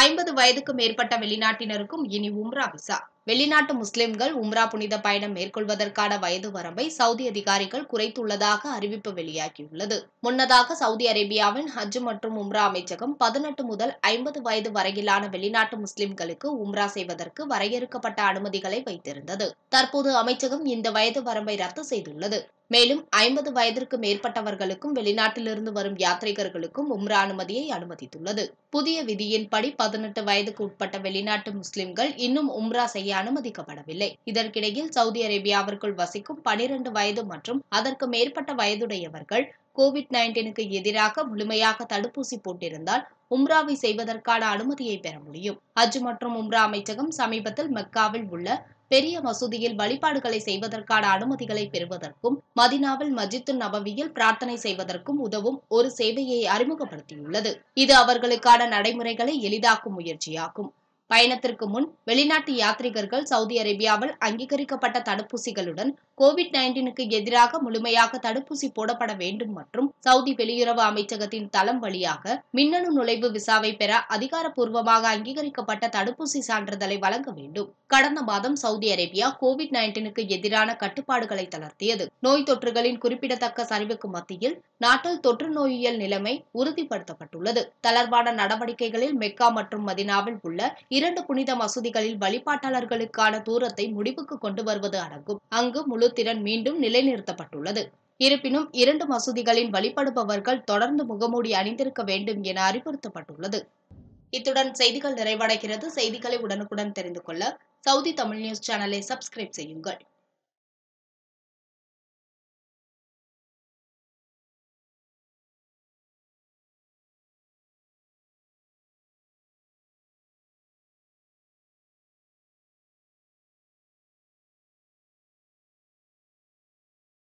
ஐம்பது வயதுக்கு மேற்பட்ட வெளிநாட்டினருக்கும் இனி உம்ரா விசா வெளிநாட்டு முஸ்லிம்கள் உம்ரா புனித பயணம் மேற்கொள்வதற்கான வயது வரம்பை சவுதி அதிகாரிகள் குறைத்துள்ளதாக அறிவிப்பு வெளியாகியுள்ளது முன்னதாக சவுதி அரேபியாவின் ஹஜ் மற்றும் உம்ரா அமைச்சகம் பதினெட்டு முதல் ஐம்பது வயது வரையிலான வெளிநாட்டு முஸ்லிம்களுக்கு உம்ரா செய்வதற்கு வரையறுக்கப்பட்ட அனுமதிகளை வைத்திருந்தது தற்போது அமைச்சகம் இந்த வயது வரம்பை ரத்து செய்துள்ளது மேலும் ஐம்பது வயதிற்கு மேற்பட்டவர்களுக்கும் வெளிநாட்டிலிருந்து வரும் யாத்ரீகர்களுக்கும் உம்ரா அனுமதியை அனுமதித்துள்ளது புதிய விதியின்படி பதினெட்டு வயதுக்கு உட்பட்ட வெளிநாட்டு முஸ்லிம்கள் இன்னும் உம்ரா செய்ய அனுமதிக்கப்படவில்லை இதற்கிடையில் சவுதி அரேபியாவிற்குள் வசிக்கும் பனிரெண்டு வயது மற்றும் அதற்கு மேற்பட்ட வயதுடையவர்கள் கோவிட் நைன்டீனுக்கு எதிராக முழுமையாக தடுப்பூசி போட்டிருந்தால் உம்ராவை செய்வதற்கான அனுமதியை பெற முடியும் ஹஜ் மற்றும் உம்ரா அமைச்சகம் சமீபத்தில் மெக்காவில் உள்ள பெரிய மசூதியில் வழிபாடுகளை செய்வதற்கான அனுமதிகளை பெறுவதற்கும் மதினாவில் மஜித்து நபவியில் பிரார்த்தனை செய்வதற்கும் உதவும் ஒரு சேவையை அறிமுகப்படுத்தியுள்ளது இது அவர்களுக்கான நடைமுறைகளை எளிதாக்கும் முயற்சியாகும் பயணத்திற்கு முன் வெளிநாட்டு யாத்ரிகர்கள் சவுதி அரேபியாவில் அங்கீகரிக்கப்பட்ட தடுப்பூசிகளுடன் கோவிட் நைன்டீனுக்கு எதிராக முழுமையாக தடுப்பூசி போடப்பட வேண்டும் மற்றும் சவுதி வெளியுறவு அமைச்சகத்தின் தளம் வழியாக மின்னணு நுழைவு விசாவை பெற அதிகாரப்பூர்வமாக அங்கீகரிக்கப்பட்ட தடுப்பூசி சான்றிதழை வழங்க வேண்டும் கடந்த மாதம் சவுதி அரேபியா கோவிட் நைன்டீனுக்கு எதிரான கட்டுப்பாடுகளை தளர்த்தியது நோய் தொற்றுகளின் குறிப்பிடத்தக்க சரிவுக்கு மத்தியில் நாட்டில் தொற்று நோயியல் நிலைமை உறுதிப்படுத்தப்பட்டுள்ளது தளர்வான நடவடிக்கைகளில் மெக்கா மற்றும் மதினாவில் உள்ள இரண்டு புனித மசூதிகளில் வழிபாட்டாளர்களுக்கான தூரத்தை முடிவுக்கு கொண்டு வருவது அடங்கும் அங்கு முழு திறன் மீண்டும் நிலைநிறுத்தப்பட்டுள்ளது இருப்பினும் இரண்டு மசூதிகளின் வழிபடுபவர்கள் தொடர்ந்து முகமூடி அணிந்திருக்க வேண்டும் என அறிவுறுத்தப்பட்டுள்ளது இத்துடன் செய்திகள் நிறைவடைகிறது செய்திகளை உடனுக்குடன் தெரிந்து கொள்ள சவுதி தமிழ் நியூஸ் சேனலை சப்ஸ்கிரைப் செய்யுங்கள்